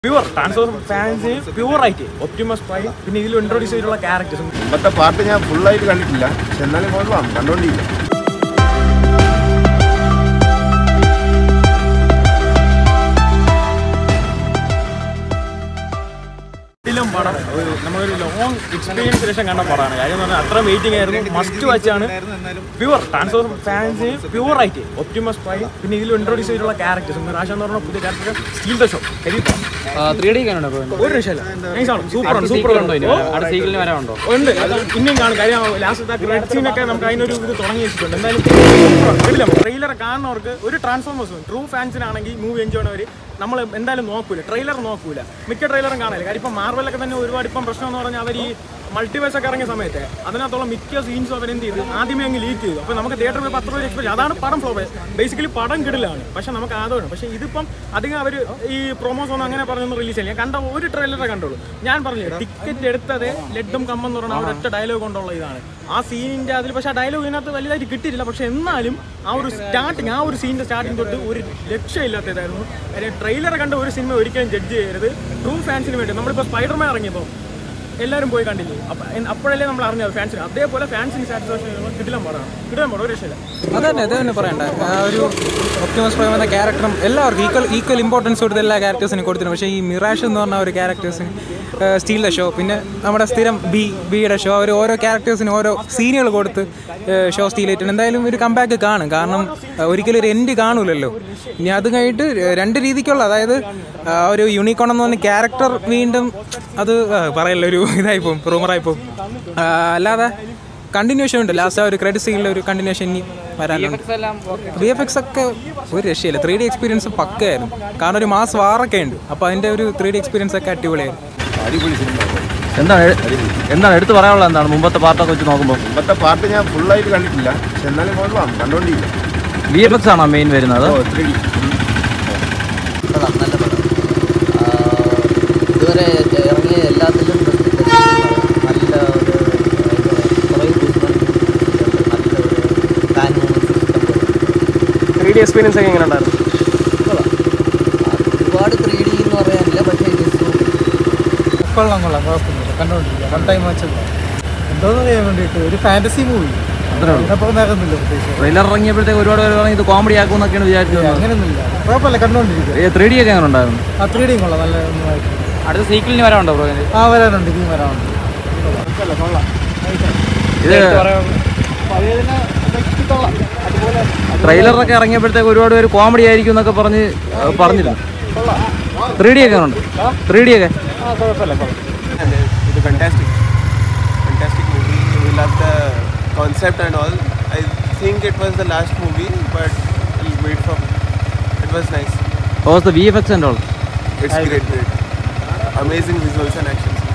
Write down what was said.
Pure Transformer fans pure ആയിട്ട് Optimus prime പിന്നെ ഇതിൽ ഇൻട്രോഡ്യൂസ് ചെയ്തിട്ടുള്ള ക്യാരക്ടേഴ്സും മുമ്പത്തെ പാർട്ട് ഞാൻ ഫുള്ളായിട്ട് കണ്ടിട്ടില്ല പക്ഷെ എന്നാലും കൊള്ളാം കണ്ടോണ്ടിരിക്കും ഇതിലും പടം ഒരു നമ്മളൊരു ലോങ് എക്സ്പീരിയൻസ് ശേഷം കണ്ട പടമാണ് കാര്യം എന്ന് പറഞ്ഞാൽ അത്ര വെയിറ്റിംഗ് ആയിരുന്നു മസ്റ്റ് വാച്ചാണ് പ്യുവർ ട്രാൻസ്ഫോർ ഫാൻസ് പ്യുവർ ആയിട്ട് ഒപ്റ്റിമസ് പ്രൈം പിന്നെ ഇതിൽ ഇൻട്രോഡ്യൂസ് ചെയ്തിട്ടുള്ള ക്യാരക്ടേഴ്സ് റാഷ എന്ന് പറഞ്ഞ പുതിയ character steal the show three D കാണുന്നുണ്ടോ ബ്രോ ഒരു രക്ഷയില്ല നൈസാണ് സൂപ്പറാണ് സീക്വൽ ഉണ്ടോ ഇനി സൂപ്പർ അടുത്ത സീക്വലിന് വരാനുണ്ടോ ഉണ്ട് അത് ഇനിയും കാണും കാര്യം ലാസ്റ്റ് റെഡ് സീനൊക്കെ നമുക്ക് അതിനൊരു ഇത് തുടങ്ങി വെച്ചിട്ടുണ്ട് എന്തായാലും ഇല്ല ട്രെയിലർ കാണുന്നവർക്ക് ഒരു ട്രാൻസ്ഫോമേഴ്സും ട്രൂ ഫാൻസിനാണെങ്കിൽ മൂവി എൻജോയ് ചെയ്യുന്നവർ നമ്മൾ എന്തായാലും നോക്കൂല ട്രെയിലർ നോക്കൂല മിക്ക ട്രെയിലറും കാണില്ല കാര്യം ഇപ്പം മാർവലൊക്കെ തന്നെ ഒരുപാട് ഇപ്പം പ്രശ്നം എന്ന് പറഞ്ഞാൽ അവർ ഈ മൾട്ടിവേഴ്സ് ഒക്കെ ഇറങ്ങിയ സമയത്ത് അതിനകത്തുള്ള മിക്ക സീൻസും അവർ എന്ത് ചെയ്തു ആദ്യമേ അങ്ങ് ലീക്ക് ചെയ്തു അപ്പോൾ നമുക്ക് തിയേറ്ററിൽ പോയി പത്ത് രൂപ എക്സ്പെക്ട് അതാണ് പടം ഫ്ലോ ബേസിക്കലി പടം കിടിലാണ് പക്ഷെ നമുക്ക് ആദമാണ് പക്ഷേ ഇതിപ്പം അധികം അവർ ഈ പ്രൊമോസ് ഒന്നും അങ്ങനെ പറഞ്ഞൊന്നും റിലീസ് ചെയ്യില്ല ഞാൻ കണ്ട ഒരു ട്രെയിലറെ കണ്ടുള്ളൂ ഞാൻ പറഞ്ഞില്ല ടിക്കറ്റ് എടുത്തത് ലെഡും കമ്മെന്ന് പറഞ്ഞ ആ ഒരൊറ്റ ഡയലോഗ് കൊണ്ടുള്ള ഇതാണ് ആ സീനിന്റെ അതിൽ പക്ഷേ ആ ഡയലോഗ് ഇതിനകത്ത് വലുതായിട്ട് കിട്ടിയിട്ടില്ല പക്ഷെ എന്നാലും ആ ഒരു സ്റ്റാർട്ടിങ് ആ ഒരു സീനിന്റെ സ്റ്റാർട്ടിങ് തൊട്ട് ഒരു രക്ഷയില്ലാത്തതായിരുന്നു കാര്യം ട്രെയിലർ കണ്ട ഒരു സിനിമ ഒരിക്കലും ജഡ്ജ് ചെയ്യരുത് ട്രൂ ഫാൻസിന് വേണ്ടി നമ്മളിപ്പോൾ സ്പൈഡർമാൻ ഇറങ്ങിയപ്പോൾ എല്ലാവരും പോയി കണ്ടില്ലേ അപ്പൊ എൻ- അപ്പോഴല്ലേ നമ്മൾ അറിഞ്ഞത് ഫാൻസിന് അതേപോലെ ഫാൻസിന് സാറ്റിസ്ഫാക്ഷൻ കിടിലം പടമാണ് കിടിലം പടം ഒരു രക്ഷയില്ല അതന്നെ അത് തന്നെ പറയണ്ട ആ ഒരു ഒപ്റ്റിമസ് പ്രൈം എന്ന ക്യാരക്ടറും എല്ലാവർക്കും ഈക്വൽ ഈക്വൽ ഇമ്പോർട്ടൻസ് കൊടുത്ത് എല്ലാ ക്യാരക്ടേഴ്സിനും കൊടുത്തിട്ടുണ്ട് പക്ഷേ ഈ മിറാഷ് എന്ന് പറഞ്ഞ ഒരു ക്യാരക്ടേഴ്സിന് സ്റ്റീലിൻ്റെ ഷോ പിന്നെ നമ്മുടെ സ്ഥിരം ബി ബിയുടെ ഷോ അവർ ഓരോ ക്യാരക്ടേഴ്സിനും ഓരോ സീനുകൾ കൊടുത്ത് ഷോ സ്റ്റീൽ ചെയ്തിട്ടുണ്ട് എന്തായാലും ഒരു കമ്പാക്ക് കാണും കാരണം ആ, ഒരിക്കലും ഒരു എൻഡ് കാണൂലല്ലോ ഇനി അത് കഴിഞ്ഞിട്ട് രണ്ട് രീതിക്കുള്ള അതായത് ആ, ഒരു യൂണിക്കോൺ എന്ന് പറഞ്ഞ ക്യാരക്ടർ വീണ്ടും അത് ആ, പറയല്ലോ ഒരു ഇതായിപ്പോവും റൂമറായിപ്പോവും അല്ലാതെ കണ്ടിന്യൂഷൻ ഉണ്ട് ലാസ്റ്റ് ആ ഒരു ക്രെഡിറ്റ് സീനിൽ ഒരു കണ്ടിന്യൂഷൻ ഇനി വരാനുണ്ട് എല്ലാം ഓക്കെ വി എഫ് എക്സ് ഒക്കെ ഒരു രക്ഷയില്ല ത്രീ ഡി എക്സ്പീരിയൻസ് പക്കയായിരുന്നു കാരണം ഒരു മാസ് വാറൊക്കെ ഉണ്ട് അപ്പോൾ അതിൻ്റെ ഒരു ത്രീ ഡി എക്സ്പീരിയൻസ് ഒക്കെ അടിപൊളിയായിരുന്നു അടിപൊളി സിനിമ എന്താണ് എന്താണ് എടുത്തു പറയാനുള്ളത് എന്താണ് മുമ്പത്തെ പാർട്ടൊക്കെ വെച്ച് നോക്കുമ്പോൾ മുമ്പത്തെ പാർട്ട് ഞാൻ ഫുള്ളായിട്ട് കണ്ടിട്ടില്ല പക്ഷെ എന്നാലും കൊള്ളാം കണ്ടോണ്ടിരിക്കും വി എഫ് എക്സ് ആണോ മെയിൻ വരുന്നത് ഓ ത്രീ ഡി കൊള്ളാം നല്ല പടം ആ, ഇതുവരെ ഇറങ്ങിയ എല്ലാത്തിലും best നല്ല ഒരു കുറേ നല്ല ഒരു ഫാൻ ത്രീ ഡി എക്സ്പീരിയൻസ് ഒക്കെ എങ്ങനെ ഉണ്ടായിരുന്നു ഒരുപാട് ത്രീ ഡി എന്ന് പറയാനില്ല പക്ഷേ ഇത് കൊള്ളാം കൊള്ളാം കുഴപ്പമൊന്നുമില്ല കണ്ടുകൊണ്ടിരിക്കുക വൺ ടൈം വാച്ചല്ല എന്തോന്ന് ചെയ്യാൻ വേണ്ടിയിട്ട് ഒരു ഫാൻറ്റസി മൂവി അതിനപ്പുറം നേരമൊന്നുമില്ല പ്രത്യേകിച്ച് ട്രെയിലർ ഇറങ്ങിയപ്പോഴത്തേക്ക് ഒരുപാട് പേര് പറഞ്ഞു ഇത് കോമഡി ആക്കുമെന്നൊക്കെയാണ് വിചാരിച്ചത് അങ്ങനെയൊന്നുമില്ല കുഴപ്പമില്ല കണ്ടുകൊണ്ടിരിക്കുക ത്രീ ഡി ഒക്കെ എങ്ങനെ ഉണ്ടായിരുന്നു ആ ത്രീ ഡിയും കൊള്ളാം നല്ല ഒന്നുമായിട്ട് അടുത്ത സീക്വലിന് വരാനുണ്ടോ ബ്രോ ആ വരാനുണ്ട് ഇനിയും വരാനുണ്ട് ഇത് ട്രെയിലറൊക്കെ ഇറങ്ങിയപ്പോഴത്തേക്ക് ഒരുപാട് പേര് കോമഡി ആയിരിക്കും എന്നൊക്കെ പറഞ്ഞ് ആ, പറഞ്ഞിരുന്നു ത്രീ ഡി ഒക്കെ ഉണ്ട് ത്രീ ഡി ഒക്കെ It's a fantastic, fantastic movie. We love the concept and all. I think it was the last movie, but we'll wait for. It was nice. Was the V F X and all It's great, great. Amazing visuals and actions.